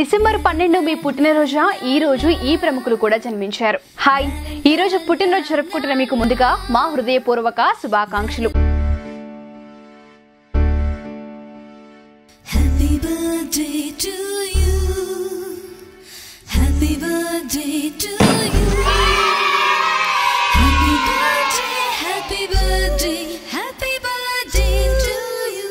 December పన్నెండు మీ పుట్టినరోజున ఈ రోజు ఈ ప్రముఖులు కూడా జన్మించారు హాయ్ ఈ రోజు పుట్టినరోజు జరుపుకుంటున్న మీకు ముందుగా మా హృదయపూర్వక శుభాకాంక్షలు Happy birthday to you. Happy birthday to you. Happy birthday, happy birthday, happy birthday to you.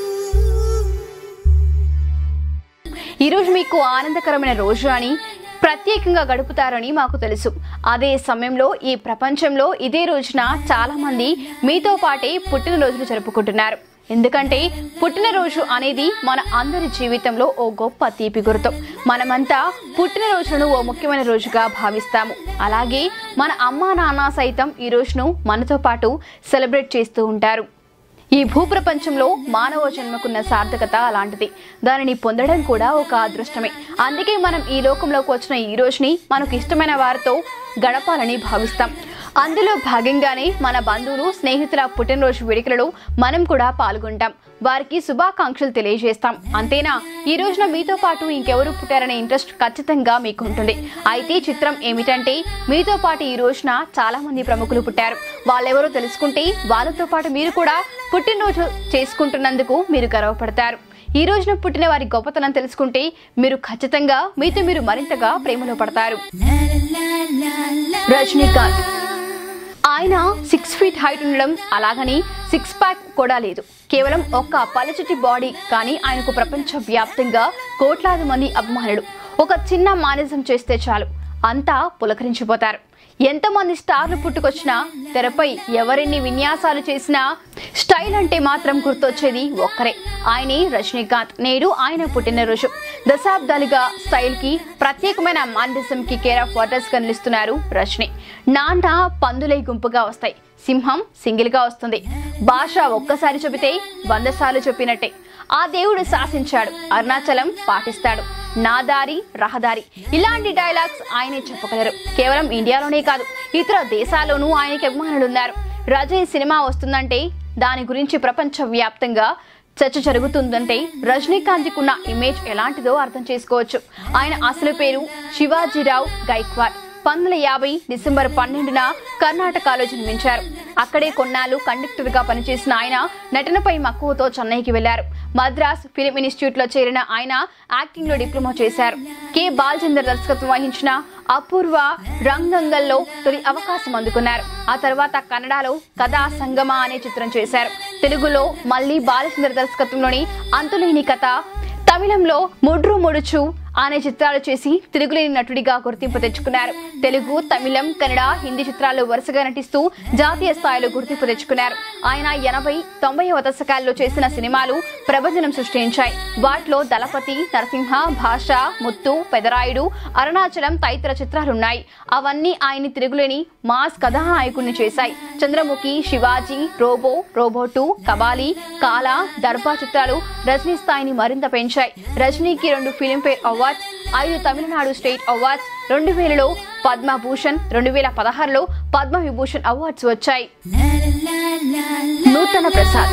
ఈ రోజు మీకు ఆనందకరమైన రోజు అని ప్రత్యేకంగా గడుపుతారని మాకు తెలుసు అదే సమయంలో ఈ ప్రపంచంలో ఇదే రోజున చాలా మంది మీతో పాటే పుట్టినరోజులు జరుపుకుంటున్నారు ఎందుకంటే పుట్టినరోజు అనేది మన అందరి జీవితంలో ఓ గొప్ప తీపి గుర్తు మనమంతా పుట్టినరోజును ఓ ముఖ్యమైన రోజుగా భావిస్తాము అలాగే మన అమ్మా నాన్న సైతం ఈ రోజును మనతో పాటు సెలబ్రేట్ చేస్తూ ఉంటారు ఈ భూప్రపంచంలో మానవ జన్మకున్న సార్థకత అలాంటిది దానిని పొందడం కూడా ఒక అదృష్టమే అందుకే మనం ఈ లోకంలోకి వచ్చిన ఈ రోజుని మనకు ఇష్టమైన వారితో గడపాలని భావిస్తాం అందులో భాగంగానే మన బంధువులు స్నేహితుల పుట్టినరోజు వేడుకలలో మనం కూడా పాల్గొంటాం వారికి శుభాకాంక్షలు తెలియజేస్తాం అంతేనా ఈ రోజున మీతో పాటు ఇంకెవరు పుట్టారనే ఇంట్రెస్ట్ ఖచ్చితంగా మీకు ఉంటుంది అయితే చిత్రం ఏమిటంటే మీతో పాటు ఈ రోజున చాలా మంది ప్రముఖులు పుట్టారు వాళ్ళెవరో తెలుసుకుంటే వాళ్ళతో పాటు మీరు కూడా పుట్టినరోజు చేసుకుంటున్నందుకు మీరు గర్వపడతారు ఈ రోజున పుట్టిన వారి గొప్పతనం తెలుసుకుంటే మీరు ఖచ్చితంగా మీతో మీరు మరింతగా ప్రేమలో పడతారు La la la la. Rajinikanth ఆయన సిక్స్ ఫీట్ హైట్ ఉండడం అలాగని సిక్స్ ప్యాక్ కూడా లేదు కేవలం ఒక్క పలచటి బాడీ కానీ ఆయనకు ప్రపంచ వ్యాప్తంగా కోట్లాది మంది అభిమానులు ఒక చిన్న మానిజం చేస్తే చాలు అంతా పులకరించిపోతారు ఎంతమంది స్టార్లు పుట్టుకొచ్చినా తెరపై ఎవరెన్ని విన్యాసాలు చేసినా స్టైల్ అంటే మాత్రం గుర్తొచ్చేది ఒక్కరే ఆయనే రజనీకాంత్ నేడు ఆయన పుట్టినరోజు దశాబ్దాలుగా స్టైల్ కి ప్రత్యేకమైన మాండిజం కి కేర్ ఆఫ్ వాటర్స్ గా నిలుస్తున్నారు రజనీ నాన్న పందులై గుంపుగా వస్తాయి సింహం సింగిల్ గా వస్తుంది భాష ఒక్కసారి చెబితే వంద సార్లు చెప్పినట్టే ఆ దేవుడు శాసించాడు అరుణాచలం పాటిస్తాడు నా దారి రహదారి ఇలాంటి డైలాగ్స్ ఆయనే చెప్పగలరు కేవలం ఇండియాలోనే కాదు ఇతర దేశాల్లోనూ ఆయనకి అభిమానులు ఉన్నారు రజనీ సినిమా వస్తుందంటే దాని గురించి ప్రపంచ వ్యాప్తంగా చర్చ జరుగుతుందంటే రజనీకాంత్కి ఉన్న ఇమేజ్ ఎలాంటిదో అర్థం చేసుకోవచ్చు ఆయన అసలు పేరు శివాజీరావు గైక్వాడ్ పంతొమ్మిది యాభై డిసెంబర్ పన్నెండున కర్ణాటకలో జన్మించారు అక్కడే కొన్నాళ్ళు కండక్టర్ గా పనిచేసిన ఆయన నటనపై మక్కువతో చెన్నైకి వెళ్లారు మద్రాస్ ఫిలిం ఇన్స్టిట్యూట్ లో చేరిన ఆయన యాక్టింగ్ లో డిప్లొమా చేశారు కె బాలచందర్ దర్శకత్వం వహించిన అపూర్వ రంగంగల్లో తొలి అవకాశం అందుకున్నారు ఆ తర్వాత కన్నడలో కథా సంగమ అనే చిత్రం చేశారు తెలుగులో మళ్ళీ బాలచందర్ దర్శకత్వంలోని అంతులేని కథ తమిళంలో ముడ్రు ముడుచు అనే చిత్రాలు చేసి తిరుగులేని నటుడిగా గుర్తింపు తెచ్చుకున్నారు తెలుగు తమిళం కన్నడ హిందీ చిత్రాల్లో వరుసగా నటిస్తూ జాతీయ స్థాయిలో గుర్తింపు తెచ్చుకున్నారు ఆయన ఎనభై తొంభైవ దశకాల్లో చేసిన సినిమాలు ప్రభంజనం సృష్టించాయి వాటిలో దళపతి నరసింహ భాష ముత్తు పెదరాయుడు అరుణాచలం తదితర చిత్రాలున్నాయి అవన్నీ ఆయన్ని తిరుగులేని మాస్ కథానాయకుడిని చేశాయి Chandramukhi Shivaji robo robo two Kabali Kaala Darbar చిత్రాలు రజనీ స్థాయిని మరింత పెంచాయి రజనీకి రెండు ఫిలింఫేర్ అవార్డ్స్ ఐదు తమిళనాడు స్టేట్ అవార్డ్స్ రెండు వేలలో పద్మభూషణ్ రెండు వేల పదహారులో పద్మ విభూషణ్ అవార్డ్స్ వచ్చాయి La la la la. నూతన ప్రసాద్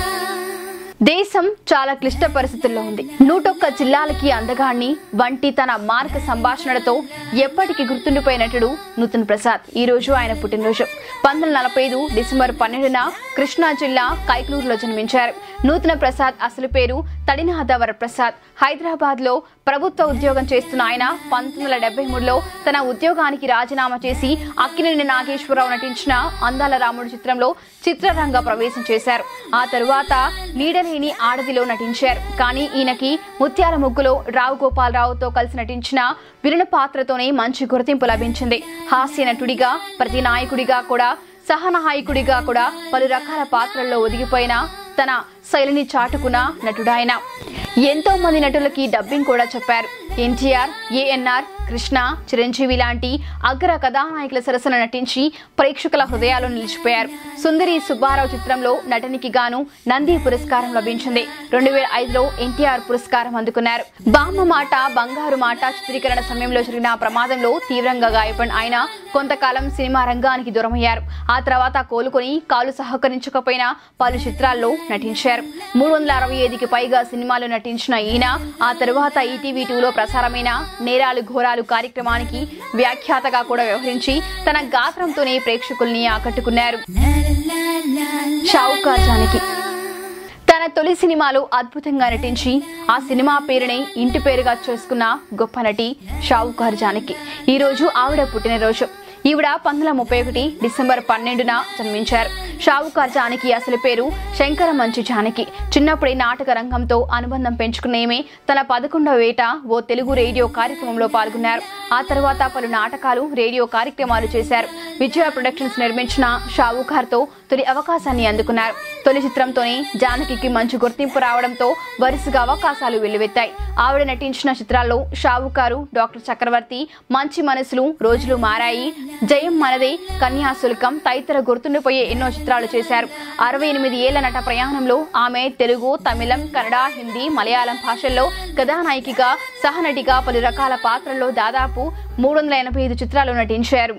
దేశం చాలా క్లిష్ట పరిస్థితుల్లో ఉంది నూటొక్క జిల్లాలకి అందగాన్ని వంటి తన మార్క సంభాషణలతో ఎప్పటికీ గుర్తుండిపోయే నటుడు నూతన్ ప్రసాద్ ఈ రోజు ఆయన పుట్టినరోజు పంతొమ్మిది నలభై ఐదు డిసెంబర్ పన్నెండున కృష్ణా జిల్లా కైకలూరులో జన్మించారు నూతన ప్రసాద్ అసలు పేరు తడినాథ వరప్రసాద్ హైదరాబాద్ లో ప్రభుత్వ ఉద్యోగం చేస్తున్న ఆయన పంతొమ్మిది వందల డెబ్బై మూడులో తన ఉద్యోగానికి రాజీనామా చేసి అక్కినేని నాగేశ్వరరావు నటించిన అందాల రాముడు చిత్రంలో చిత్రరంగ ప్రవేశం చేశారు ఆ తరువాత లీడలేని ఆడదిలో నటించారు కానీ ఈయనకి ముత్యాల ముగ్గులో రావు గోపాలరావుతో కలిసి నటించిన విలన పాత్రతోనే మంచి గుర్తింపు లభించింది హాస్య నటుడిగా ప్రతి నాయకుడిగా కూడా సహనాయకుడిగా కూడా పలు రకాల పాత్రల్లో ఒదిగిపోయిన తన శైలిని చాటుకున్న నటుడాయన ఎంతో మంది నటులకి డబ్బింగ్ కూడా చెప్పారు ఎన్టీఆర్ ఏఎన్ఆర్ కృష్ణ చిరంజీవి లాంటి అగ్ర కథానాయకుల సరసన నటించి ప్రేక్షకుల హృదయాల్లో నిలిచిపోయారు సుందరి సుబ్బారావు చిత్రంలో నటనికి గాను నంది పురస్కారం లభించింది రెండు వేల ఐదులో ఎన్టీఆర్ పురస్కారం అందుకున్నారు బామ్మ మాట బంగారు మాట చిత్రీకరణ సమయంలో జరిగిన ప్రమాదంలో తీవ్రంగా గాయపడిన ఆయన కొంతకాలం సినిమా రంగానికి దూరమయ్యారు ఆ తర్వాత కోలుకొని కాలు సహకరించకపోయినా పలు చిత్రాల్లో నటించారు నటించారు మూడు వందల అరవై ఐదుకి పైగా సినిమాలు నటించిన ఈయన ఆ తరువాత ఈటీవీ టూలో ప్రసారమైన నేరాలు ఘోరాలు కార్యక్రమానికి వ్యాఖ్యాతగా కూడా వ్యవహరించి తన గాత్రంతోనే ప్రేక్షకుల్ని ఆకట్టుకున్నారు షావుకార్ జానకి తన తొలి సినిమాలో అద్భుతంగా నటించి ఆ సినిమా పేరుని ఇంటి పేరుగా చేసుకున్న గొప్ప నటి షావుకార్ జానకి ఈ రోజు ఆవిడ పుట్టినరోజు ఈవిడ పంతొమ్మిది వందల ముప్పై ఒకటి డిసెంబర్ పన్నెండున జన్మించారు షావుకార్ జానకి అసలు పేరు శంకర మంచు జానకి చిన్నప్పుడే నాటక రంగంతో అనుబంధం పెంచుకునేమే తన పదకొండవ ఏట ఓ తెలుగు రేడియో కార్యక్రమంలో పాల్గొన్నారు ఆ తర్వాత పలు నాటకాలు రేడియో కార్యక్రమాలు చేశారు విజయ ప్రొడక్షన్స్ నిర్మించిన షావుకార్తో తొలి అవకాశాన్ని అందుకున్నారు తొలి చిత్రంతోనే జానకి మంచి గుర్తింపు రావడంతో వరుసగా అవకాశాలు వెల్లువెత్తాయి ఆవిడ నటించిన చిత్రాల్లో షావుకారు డాక్టర్ చక్రవర్తి మంచి మనసులు రోజులు మారాయి జయం మనదే కన్యాశుల్కం తదితర గుర్తుండిపోయే ఎన్నో చిత్రాలు చేశారు అరవై ఎనిమిది ఏళ్ల నట ప్రయాణంలో ఆమె తెలుగు తమిళం కన్నడ హిందీ మలయాళం భాషల్లో కథానాయికగా సహనటిగా పలు రకాల పాత్రల్లో దాదాపు మూడు వందల ఎనభై ఐదు చిత్రాలు నటించారు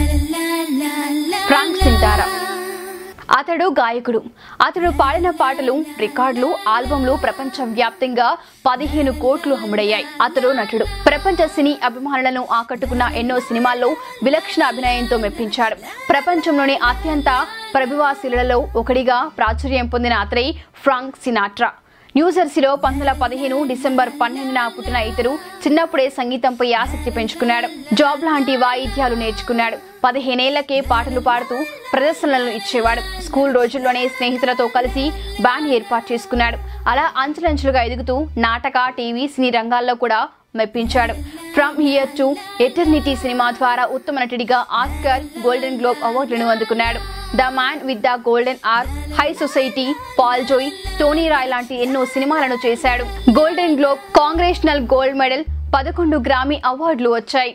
ఫ్రాంక్ సింతారా అతడు గాయకుడు అతడు పాడిన పాటలు రికార్డులు ఆల్బమ్లు ప్రపంచ వ్యాప్తంగా పదిహేను కోట్లు అమ్ముడయ్యాయి అతడు నటుడు ప్రపంచ సినీ అభిమానులను ఆకట్టుకున్న ఎన్నో సినిమాల్లో విలక్షణ అభినయంతో మెప్పించాడు ప్రపంచంలోని అత్యంత ప్రభావశీలలో ఒకడిగా ప్రాచుర్యం పొందిన అతడే ఫ్రాంక్ సినాట్రా న్యూజెర్సీలో పంతొమ్మిది వందల పదిహేను డిసెంబర్ పన్నెండున పుట్టిన ఇతరు చిన్నప్పుడే సంగీతంపై ఆసక్తి పెంచుకున్నాడు జాబ్ లాంటి వాయిద్యాలు నేర్చుకున్నాడు పదిహేనేళ్లకే పాటలు పాడుతూ ప్రదర్శనలు ఇచ్చేవాడు స్కూల్ రోజుల్లోనే స్నేహితులతో కలిసి బ్యాండ్ ఏర్పాటు చేసుకున్నాడు అలా అంచెలంచెలుగా ఎదుగుతూ నాటక టీవీ సినీ రంగాల్లో కూడా మెప్పించాడు from here to eternity cinema ద్వారా ఉత్తమ నటుడిగా ఆస్కర్ గోల్డెన్ గ్లోబ్ అవార్డులను అందుకున్నాడు the man with the golden arm high society pal Joey Tony Rome లాంటి ఎన్నో సినిమాలను చేశాడు Golden Globe Congressional Gold Medal పదకొండు గ్రామీ అవార్డులు వచ్చాయి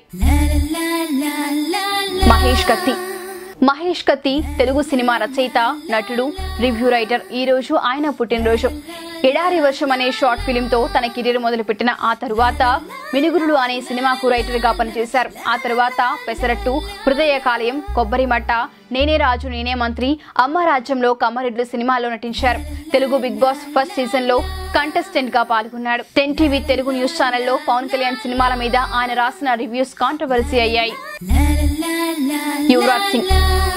మహేష్ కత్తి మహేష్ కత్తి తెలుగు సినిమా రచయిత నటుడు రివ్యూ రైటర్ ఈ రోజు ఆయన పుట్టినరోజు ఎడారి వర్షం అనే షార్ట్ ఫిలిం తో తన కెరీర్ మొదలుపెట్టిన ఆ తరువాత మినుగురుడు అనే సినిమాకు రైటర్ గా పనిచేశారు ఆ తరువాత పెసరట్టు హృదయ కాలయం కొబ్బరి మట్ట నేనే రాజు నేనే మంత్రి అమ్మ రాజ్యంలో కమ్మరెడ్లు సినిమాలో నటించారు Telugu Bigg Boss first season లో కంటెస్టెంట్ గా పాల్గొన్నాడు టెన్ టీవీ తెలుగు న్యూస్ ఛానల్లో పవన్ కళ్యాణ్ సినిమాల మీద ఆయన రాసిన రివ్యూస్ కాంట్రవర్సీ అయ్యాయి యువరాజ్ సింగ్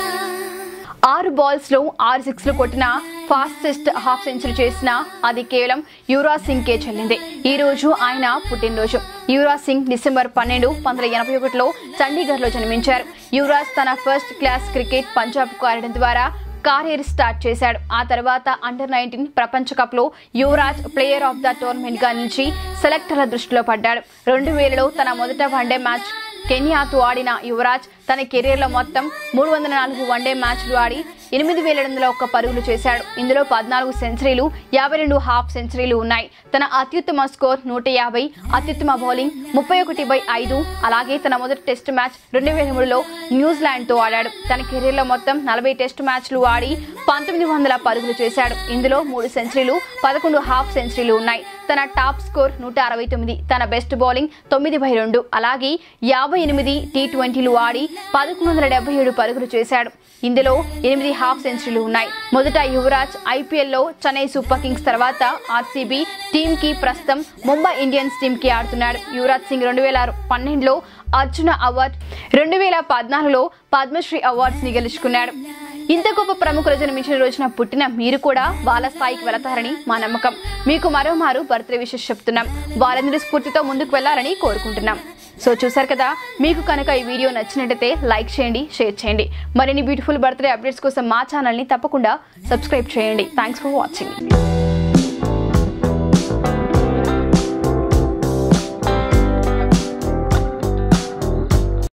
ఆరు బాల్స్ లో ఆరు సిక్స్ లు కొట్టిన ఫాస్టెస్ట్ హాఫ్ సెంచరీ చేసిన అది కేవలం యువరాజ్ సింగ్ కే చెల్లింది ఈ రోజు ఆయన పుట్టినరోజు యువరాజ్ సింగ్ డిసెంబర్ పన్నెండు పంతొమ్మిది ఎనభై ఒకటిలో చండీగఢ్ లో జన్మించారు యువరాజ్ తన ఫస్ట్ క్లాస్ క్రికెట్ పంజాబ్ కు ఆడడం ద్వారా కెరీర్ స్టార్ట్ చేశాడు ఆ తర్వాత అండర్ నైన్టీన్ ప్రపంచ కప్ లో Yuvraj player of the tournament గా నిలిచి సెలెక్టర్ల దృష్టిలో పడ్డాడు రెండు వేలలో తన మొదట వన్డే మ్యాచ్ కెన్యాతో ఆడిన యువరాజ్ తన కెరీర్లో మొత్తం మూడు వందల నాలుగు వన్డే మ్యాచ్లు ఆడి ఎనిమిది వేల రెండు వందల ఒక్క పరుగులు చేశాడు ఇందులో పద్నాలుగు సెంచరీలు యాభై రెండు హాఫ్ సెంచరీలు ఉన్నాయి తన అత్యుత్తమ స్కోర్ నూట యాభై అత్యుత్తమ బౌలింగ్ ముప్పై ఒకటి బై ఐదు అలాగే తన మొదటి టెస్ట్ మ్యాచ్ రెండు వేల మూడులో న్యూజిలాండ్తో ఆడాడు తన కెరీర్లో మొత్తం నలభై టెస్ట్ మ్యాచ్లు ఆడి పంతొమ్మిది వందల పరుగులు చేశాడు ఇందులో మూడు సెంచరీలు పదకొండు హాఫ్ సెంచరీలు ఉన్నాయి తన టాప్ స్కోర్ నూట అరవై తొమ్మిది తన బెస్ట్ బౌలింగ్ తొమ్మిది బై రెండు అలాగే యాభై ఎనిమిది టీ ట్వంటీలు ఆడి పదకొండు వందల డెబ్బై ఏడు పరుగులు చేశాడు ఇందులో ఎనిమిది హాఫ్ సెంచరీలు ఉన్నాయి మొదట యువరాజ్ ఐపీఎల్లో చెన్నై సూపర్ కింగ్స్ తర్వాత ఆర్సీబీ టీమ్ కి ప్రస్తుతం ముంబై ఇండియన్స్ టీమ్ కి ఆడుతున్నాడు యువరాజ్ సింగ్ రెండు వేల పన్నెండులో అర్జున అవార్డ్ రెండు వేల పద్నాలుగులో పద్మశ్రీ అవార్డ్స్ ని గెలుచుకున్నాడు ఇంత గొప్ప ప్రముఖులు జన్మించిన రోజున పుట్టిన మీరు కూడా వాళ్ళ స్థాయికి వెళతారని మా నమ్మకం మీకు మరోమారు బర్త్డే విషెస్ చెప్తున్నాం వాళ్ళందరి స్ఫూర్తితో ముందుకు వెళ్ళాలని కోరుకుంటున్నాం సో చూసారు కదా మీకు కనుక ఈ వీడియో నచ్చినట్టయితే లైక్ చేయండి షేర్ చేయండి మరిన్ని బ్యూటిఫుల్ బర్త్డే అప్డేట్స్ కోసం మా ఛానల్ని తప్పకుండా సబ్స్క్రైబ్ చేయండి థ్యాంక్స్ ఫర్ వాచింగ్